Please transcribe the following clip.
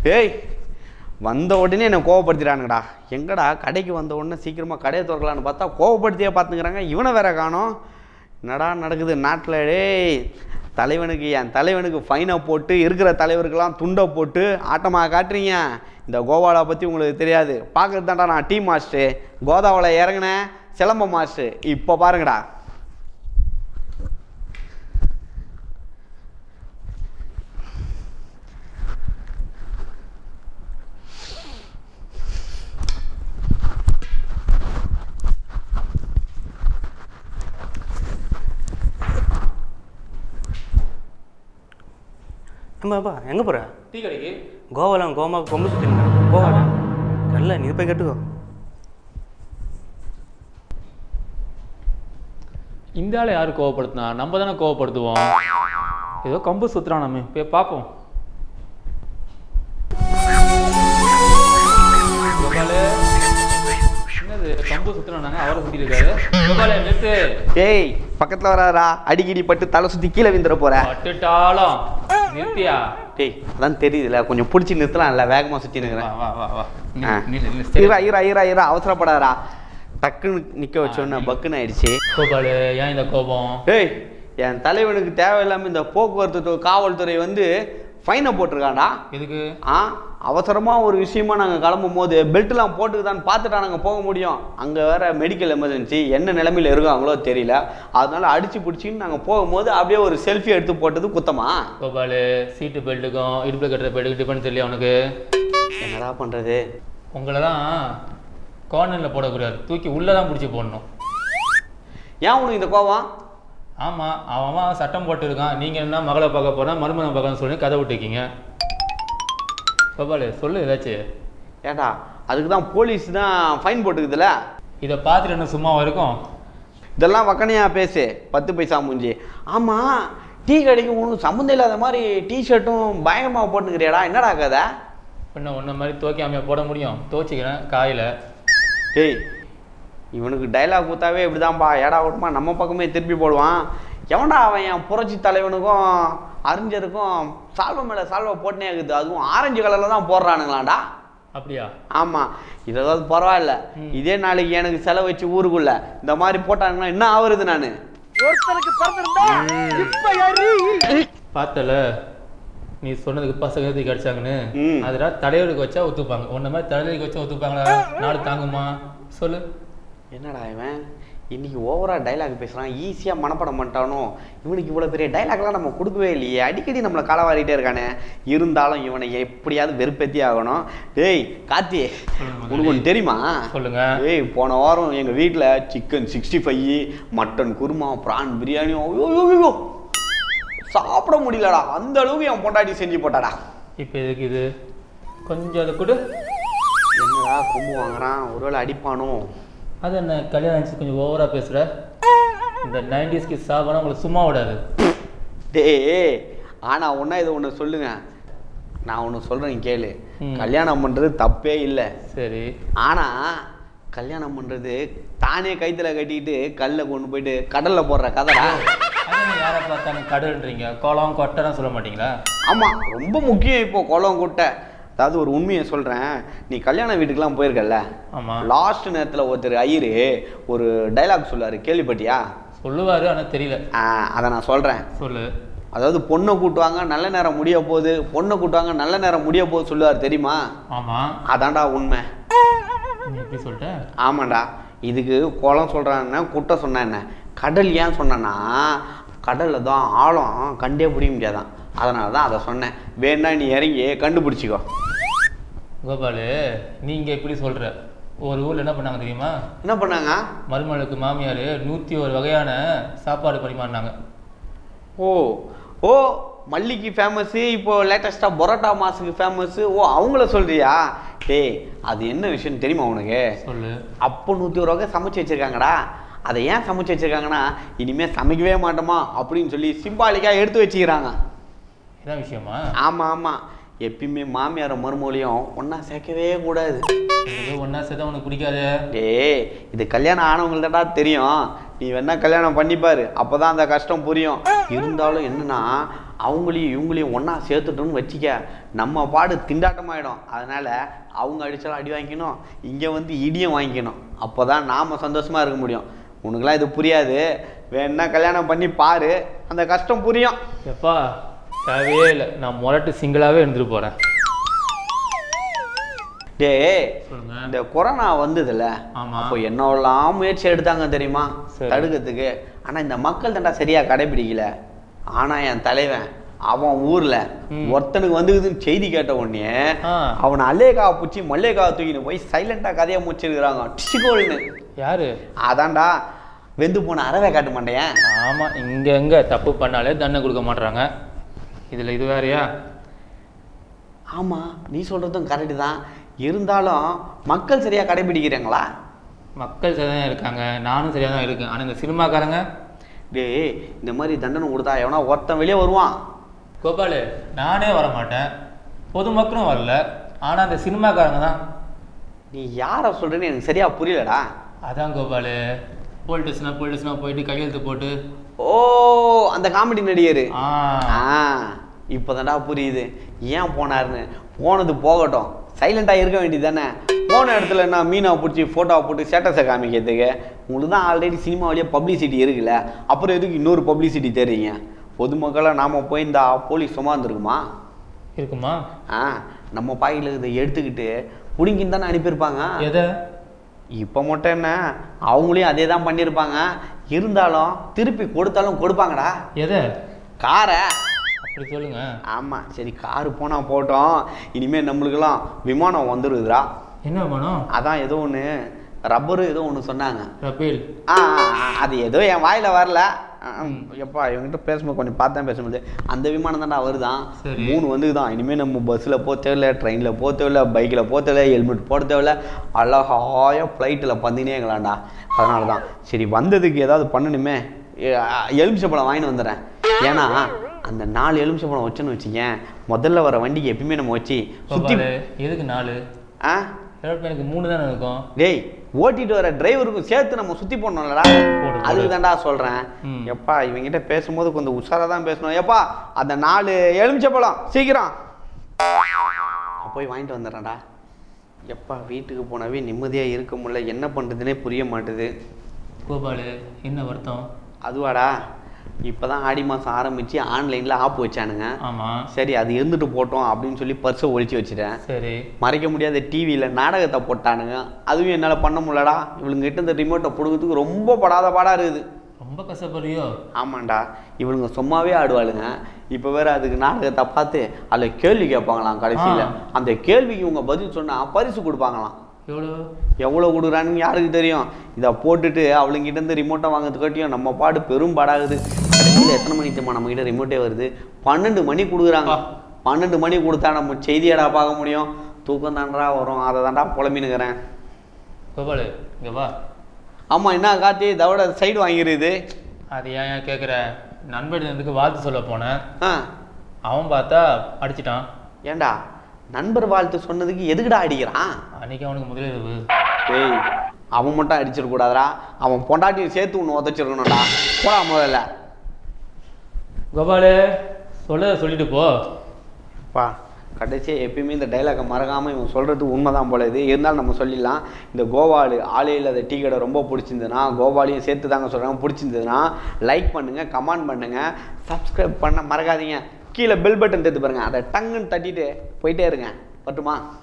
ஏய் வந்த உடனே என்னை கோவப்படுத்திட்டானுங்கடா எங்கடா கடைக்கு வந்த உடனே சீக்கிரமாக கடையை திறக்கலான்னு பார்த்தா கோவப்படுத்தியே பார்த்துக்கிறாங்க இவனை வேற காணோம் என்னடா நடக்குது நாட்டில் டேய் தலைவனுக்கு என் தலைவனுக்கு ஃபைனை போட்டு இருக்கிற தலைவருக்கெல்லாம் துண்டை போட்டு ஆட்டமாக காட்டுறீங்க இந்த கோவாலை பற்றி உங்களுக்கு தெரியாது பார்க்கறது தான்டா நான் டீ மாஸ்டரு கோதாவில் இறங்கினேன் சிலம்ப மாஸ்டர் இப்போ பாருங்கடா ஏம்பாப்பா எங்கே போகிற டீ கடைக்கு கோவாலாம் கோமாவுக்கு கொம்பு சுற்றிருந்தேன் கோவாடா நல்ல நீ போய் கட்டுக்கோ இந்த ஆளை யார் கோவப்படுத்தினா நம்ம தானே கோவப்படுத்துவோம் ஏதோ கம்பு சுத்துறான் நம்ம போய் பார்ப்போம் கோபாலு, என்னது கம்பு சுத்துறாங்க அவரை சுத்திட்டு இருக்காரு கோபாலே நிறுத்து ஏய் பக்கத்தில் வராதா அடிக்கடி பட்டு தலை சுற்றி கீழே விந்துட போற பட்டுட்டாலும் நிறுத்தியா டேய் அதான் தெரியுதுல கொஞ்சம் பிடிச்சி நிறுத்தலாம்ல வேகமாக சுற்றி வா நிற்கிறேன் வா வா வா நீ- ஆ. நீ- நீ- சரி. ஈரா ஈரா ஈரா ஈரா அவசரப்படாதடா டக்குன்னு நிற்க வச்சோன்னே பக்குன்னு ஆயிடுச்சு கோபாலு ஏன் இந்த கோபம் ஏய் என் தலைவனுக்கு தேவையில்லாமல் இந்த போக்குவரத்து து- காவல்துறை வந்து ஃபைனை போட்டிருக்காண்டா எதுக்கு ஆ அவசரமாக ஒரு விஷயமா நாங்கள் கிளம்பும் போது பெல்ட்லாம் போட்டுக்குதான்னு பார்த்துட்டா நாங்கள் போக முடியும் அங்கே வேற மெடிக்கல் எமர்ஜென்சி என்ன நிலமையில இருக்காங்களோ தெரியல அதனால அடிச்சு பிடிச்சின்னு நாங்கள் போகும்போது அப்படியே ஒரு செல்ஃபி எடுத்து போட்டது குத்தமா கோபாலு சீட்டு பெல்ட்டுக்கும் இடுப்பில் கட்டுற பெல்ட்டுக்கும் டிஃபன் தெரியல அவனுக்கு என்னடா பண்ணுறது உங்களை தான் கார்னரில் போடக்கூடாது தூக்கி உள்ளே தான் பிடிச்சி போடணும் ஏன் உனக்கு இந்த கோவம் ஆமாம் அவன் அவன் சட்டம் போட்டுருக்கான் நீங்கள் என்ன மகளை பார்க்க போனால் மருமகனை பார்க்கணும்னு சொல்லி கதை விட்டுருக்கீங்க கோபாலு சொல்லு ஏதாச்சும் ஏடா அதுக்கு தான் போலீஸ் தான் ஃபைன் போட்டுக்குதுல இதை பார்த்துட்டு என்ன சும்மாவா இருக்கும் இதெல்லாம் வக்கனையா பேசு பத்து பைசா மூஞ்சி ஆமாம் டீ கடைக்கு ஒன்றும் சம்மந்தம் இல்லாத மாதிரி டிஷர்ட்டும் பயங்கரமாக போட்டுக்கிறியாடா என்னடா கதை பின்ன ஒன்றை மாதிரி துவைக்காமையா போட முடியும் துவைச்சிக்கிறேன் காயில் டேய் இவனுக்கு டைலாக் கொடுத்தாவே இப்படிதான்ப்பா ஏடா விட்டுமா நம்ம பக்கமே திருப்பி போடுவான் எவன்டா அவன் என் புரட்சி தலைவனுக்கும் அறிஞருக்கும் சால்வை மேலே சால்வை போட்டுனே இருக்குது அதுவும் ஆரஞ்சு கலரில் தான் போடுறானுங்களாண்டா அப்படியா ஆமாம் இதாவது பரவாயில்ல ம். இதே நாளைக்கு எனக்கு செலவு வச்சு ஊருக்குள்ள இந்த மாதிரி போட்டாங்கன்னா என்ன ஆகுறது நான் பார்த்தல நீ சொன்னதுக்கு பசங்க எதுக்கு அடிச்சாங்கன்னு ம். அதெல்லாம் தலைவருக்கு வச்சா ஒத்துப்பாங்க உன்ன மாதிரி தலைவருக்கு வச்சா ஒத்துப்பாங்களா நாடு தாங்குமா சொல்லு என்னடா இவன் இன்னைக்கு ஓவரா டைலாக் பேசுறான் ஈஸியாக மனப்படம் பண்ணிட்டானோ இவனுக்கு இவ்வளோ பெரிய டைலாக்லாம் நம்ம கொடுக்கவே இல்லையே அடிக்கடி நம்மளை களவாரிட்டே இருக்கானே இருந்தாலும் இவனை எப்படியாவது வெறுப்பேத்தி ஆகணும் டேய் கார்த்தி சொல்லுங்க உனக்கு ஒன்று தெரியுமா சொல்லுங்க ஏய் போன வாரம் எங்கள் வீட்டில் chicken sixty five mutton kurma prawn biryani ஐயோ, ஐயோ, ஐயோ. சாப்பிட முடியலடா அந்த அளவுக்கு என் பொண்டாட்டி செஞ்சு போட்டாடா இப்போ எதுக்கு இது கொஞ்சம் அதை கொடு என்னடா கொம்பு வாங்குறான் ஒருவேளை அடிப்பானோ அது என்ன கல்யாணம் ஆச்சு கொஞ்சம் ஓவரா பேசுற இந்த நைன்டிஸ்க்கு சாப்பாடு உங்களுக்கு சும்மா விடாது டேய் ஆனா ஒன்றா இதை ஒன்று சொல்லுங்க நான் ஒன்று சொல்கிறேன் கேளு ம். கல்யாணம் பண்ணுறது தப்பே இல்லை சரி ஆனா கல்யாணம் பண்ணுறது தானே கைத்துல கட்டிக்கிட்டு கல்லை கொண்டு போயிட்டு கடல்ல போடுற கதைடா அதான் யாரை பார்த்தாலும் கடல்ன்றீங்க குளம் கொட்டைலாம் சொல்ல மாட்டீங்களா ஆமா ரொம்ப முக்கியம் இப்போ குளம் குட்டை அதாவது ஒரு உண்மையை சொல்றேன் நீ கல்யாண வீட்டுக்கெல்லாம் போயிருக்கல்ல ஆமா லாஸ்ட் நேரத்துல ஒருத்தர் ஐயரு ஒரு டைலாக் சொல்லாரு கேள்விப்பட்டியா சொல்லுவாரு ஆனா தெரியல ஆ, அதை நான் சொல்றேன் சொல்லு அதாவது பொண்ணை கூட்டுவாங்க நல்ல நேரம் முடிய போகுது பொண்ணை கூட்டுவாங்க நல்ல நேரம் முடிய போகுது சொல்லுவார் தெரியுமா ஆமா அதான்டா உண்மை நீ எப்படி சொல்லிட்ட ஆமாண்டா இதுக்கு குளம் சொல்கிறான்னா குட்டை சொன்னா என்ன கடல் ஏன் சொன்னேன்னா கடலில் தான் ஆழம் கண்டே பிடிக்க முடியாதான் அதனால தான் அதை சொன்னேன் வேணா நீ இறங்கி கண்டுபிடிச்சிக்கோ கோபாலு நீங்க இப்படி சொல்ற ஒரு ஊர்ல என்ன பண்ணாங்க தெரியுமா என்ன பண்ணாங்க மருமகளுக்கு மாமியார் நூத்தி ஒரு வகையான சாப்பாடு பரிமாறினாங்க ஓ ஓ மல்லிக்கு ஃபேமஸ்ஸு இப்போ லேட்டஸ்ட்டாக பரோட்டா மாஸுக்கு ஃபேமஸ்ஸு ஓ அவங்கள சொல்றியா டேய் அது என்ன விஷயம் தெரியுமா உனக்கு சொல்லு அப்போ நூற்றி ஒரு வகை சமைச்சு வச்சிருக்காங்கடா அதை ஏன் சமைச்சு வச்சிருக்காங்கன்னா இனிமேல் சமைக்கவே மாட்டோமா அப்படின்னு சொல்லி சிம்பாலிக்காக எடுத்து வச்சுக்கிறாங்க இதான் விஷயமா ஆமாம் ஆமாம் எப்பயுமே மாமியார் மருமொழியும் ஒன்றா சேர்க்கவே கூடாது ஏதோ ஒன்றா சேர்த்தா உனக்கு பிடிக்காது டேய் இது கல்யாணம் ஆனவங்கள்டா தெரியும் நீ வேணா கல்யாணம் பண்ணிப்பாரு அப்பதான் அந்த கஷ்டம் புரியும் இருந்தாலும் என்னன்னா அவங்களையும் இவங்களையும் ஒன்றா சேர்த்துட்டோம்னு வச்சிக்க நம்ம பாடு திண்டாட்டமாயிடும் அதனால் அவங்க அடித்தாலும் அடி வாங்கிக்கணும் இங்கே வந்து இடியும் வாங்கிக்கணும் அப்போ தான் நாம் சந்தோஷமாக இருக்க முடியும் உனக்கெல்லாம் இது புரியாது வேணா கல்யாணம் பண்ணி பாரு அந்த கஷ்டம் புரியும் எப்பா தேவையே இல்லை நான் முரட்டு சிங்கிளாகவே இருந்துட்டு போகிறேன் டேய் சொல்லுங்க இந்த கொரோனா வந்ததுல ஆமா. அப்போ என்னவெல்லாம் முயற்சி எடுத்தாங்க தெரியுமா சரி. தடுக்கிறதுக்கு ஆனா இந்த மக்கள் தண்டா சரியா கடைபிடிக்கல ஆனா என் தலைவன் அவன் ஊர்ல ம். ஒருத்தனுக்கு வந்துக்குதுன்னு செய்தி கேட்ட உடனே ஆ. அவனை அல்லேக்கா பூச்சி மல்லேக்கா தூக்கின்னு போய் சைலண்டா கதையா முடிச்சிருக்கிறாங்க டிச்சிகோல்னு யாரு அதான்டா வெந்து போன அறவை காட்ட மாட்டேன் ஆமாம் இங்கே எங்கே தப்பு பண்ணாலே தண்டனை கொடுக்க மாட்றாங்க இதில் இது வேறயா ஆமா நீ சொல்றதும் கரெக்டு தான் இருந்தாலும் மக்கள் சரியா கடைபிடிக்கிறாங்களா மக்கள் சரியாக தான் இருக்காங்க நானும் சரியாக தான் இருக்கேன் ஆனால் இந்த சினிமாக்காரங்க டேய் இந்த மாதிரி தண்டனை கொடுத்தா எவனா ஒருத்தன் வெளியே வருவான் கோபாலு நானே வர மாட்டேன் பொதுமக்களும் வரல ஆனால் இந்த சினிமாக்காரங்க தான் நீ யாரை சொல்றேன்னு எனக்கு சரியா புரியலடா அதான் கோபாலு போலீஸ் ஸ்டேஷனாக போலீஸ் ஸ்டேஷனாக போயிட்டு கையெழுத்து போட்டு ஓ அந்த காமெடி நடிகர் ஆ ஆ இப்போதான்டா புரியுது ஏன் போனாருன்னு போனது போகட்டும் சைலண்டாக இருக்க வேண்டியது தானே போன இடத்துல என்ன மீனை பிடிச்சி ஃபோட்டோவை போட்டு ஸ்டேட்டஸை காமிக்கிறதுக்கு உங்களுக்கு தான் ஆல்ரெடி சினிமா வழியாக பப்ளிசிட்டி இருக்குல்ல அப்புறம் எதுக்கு இன்னொரு பப்ளிசிட்டி தெரியுங்க பொதுமக்களை நாம் போயிருந்தா போலீஸ் சும்மாந்துருக்குமா இருக்குமா ஆ நம்ம பாயில் இதை எடுத்துக்கிட்டு பிடிங்கின்னு தானே அனுப்பியிருப்பாங்க எதை இப்போ மட்டும் என்ன அவங்களையும் அதே தான் பண்ணியிருப்பாங்க இருந்தாலும் திருப்பி கொடுத்தாலும் கொடுப்பாங்கடா எதை காரை அப்படி சொல்லுங்க ஆமாம் சரி காரு போனால் போட்டோம் இனிமேல் நம்மளுக்கெல்லாம் விமானம் வந்துருக்குதுடா என்ன பணம் அதான் ஏதோ ஒன்று ரப்பரு ஏதோ ஒன்று சொன்னாங்க ரபீல் ஆ ஆ, ஆ, அது ஏதோ என் வாயில் வரல ஆ, எப்பா இவங்ககிட்ட பேசும்போது கொஞ்சம் பார்த்து தான் பேசும்போது அந்த விமானம் தான்டா வருதான் சரி. மூணு வந்துதான் இனிமேல் நம்ம பஸ்ஸில் போக தேவையில்ல ட்ரெயினில் போக தேவையில்ல பைக்கில் போக தேவையில்ல ஹெல்மெட் போட தேவையில்ல அழகாய ஃப்ளைட்டில் பந்தினே இருக்கலாம்டா அதனால தான் சரி வந்ததுக்கு ஏதாவது பண்ணணுமே எலுமிச்சப்பழம் வாங்கிட்டு வந்துடுறேன் ஏன்னா அந்த நாலு எலுமிச்சப்பழம் வச்சோன்னு வச்சுக்கேன் முதல்ல வர வண்டிக்கு எப்பயுமே நம்ம வச்சு சுற்றி கோபாலு எதுக்கு நாலு ஆ ஏரோப்ளேனுக்கு மூணு தானே இருக்கும் டேய் ஓட்டிட்டு வர டிரைவருக்கும் சேர்த்து நம்ம சுத்தி போடணும்லடா போடு, அதுக்கு போடு. தான்டா சொல்றேன் ம். எப்பா இவங்கிட்ட பேசும்போது கொஞ்சம் உஷாரா தான் பேசணும் எப்பா அந்த நாலு எலுமிச்சப்பழம் சீக்கிரம் நான் போய் வாங்கிட்டு வந்துடுறேன்டா எப்பா வீட்டுக்கு போனாவே நிம்மதியா இருக்க முடியல என்ன பண்றதுனே புரிய மாட்டுது கோபாலு என்ன வருத்தம் அதுவாடா இப்பதான் ஆடி மாசம் ஆரம்பிச்சு ஆன்லைன்ல ஆப் வச்சானுங்க ஆமாம் சரி அது இருந்துட்டு போட்டோம் அப்படின்னு சொல்லி பர்ஸை ஒழிச்சு வச்சுட்டேன் சரி மறைக்க முடியாத டிவியில் நாடகத்தை போட்டானுங்க அதுவும் என்னால் பண்ண முடியலடா இவளுங்க கிட்ட இந்த ரிமோட்டை பிடுங்கிறதுக்கு ரொம்ப படாத பாடாக இருக்குது ரொம்ப கஷ்டப்படுறியோ ஆமாண்டா இவளுங்க சும்மாவே ஆடுவாளுங்க இப்போ வேற அதுக்கு நாடகத்தை பார்த்து அதில் கேள்வி கேட்பாங்களாம் கடைசியில் ஆ. அந்த கேள்விக்கு இவங்க பதில் சொன்னால் பரிசு கொடுப்பாங்களாம் எவ்வளோ எவ்வளோ கொடுக்குறானுன்னு யாருக்கு தெரியும் இதை போட்டுட்டு அவளுங்கிட்ட இருந்து ரிமோட்டை வாங்குறதுக்காட்டியும் நம்ம பாடு பெரும் பாடாகுது கடைசியில் எத்தனை மணிக்கு தெரியுமா நம்மக்கிட்ட ரிமோட்டே வருது பன்னெண்டு மணி கொடுக்குறாங்க அப்பா. பன்னெண்டு மணி கொடுத்தா நம்ம செய்தியடா பார்க்க முடியும் தூக்கம் தாண்டா வரும் அதை தாண்டா புலம்பினுக்கிறேன் கோபாலு இங்கே வா ஆமாம் என்ன காத்தி தவிட சைடு வாங்கிருது அது ஏன் ஏன் கேட்குற நண்பனுக்கு வாழ்த்து சொல்ல போனேன் ஆ அவன் பார்த்தா அடிச்சிட்டான் ஏண்டா நண்பர் வாழ்த்து சொன்னதுக்கு எதுக்குடா அடிக்கிறான் அன்னைக்கு அவனுக்கு முதலிரவு டேய் அவன் மட்டும் அடிச்சிடக்கூடாதுடா அவன் பொண்டாட்டியும் சேர்த்து ஒன்று உதச்சிருக்கணும்டா போடா முதல்ல கோபாலு சொல்ல சொல்லிட்டு போ பா கடைசியாக எப்பயுமே இந்த டைலாகை மறக்காமல் இவன் சொல்கிறது உண்மைதான் போல இது இருந்தாலும் நம்ம சொல்லிடலாம் இந்த கோவாலு ஆளே இல்லாத டீ கடை ரொம்ப பிடிச்சிருந்ததுன்னா கோவாலையும் சேர்த்து தாங்க சொல்கிறாங்க பிடிச்சிருந்ததுன்னா லைக் பண்ணுங்கள் கமெண்ட் பண்ணுங்கள் சப்ஸ்கிரைப் பண்ண மறக்காதீங்க கீழே பெல் பட்டன் எடுத்து பாருங்க அதை டங்குன்னு தட்டிட்டு போயிட்டே இருங்க பட்டுமா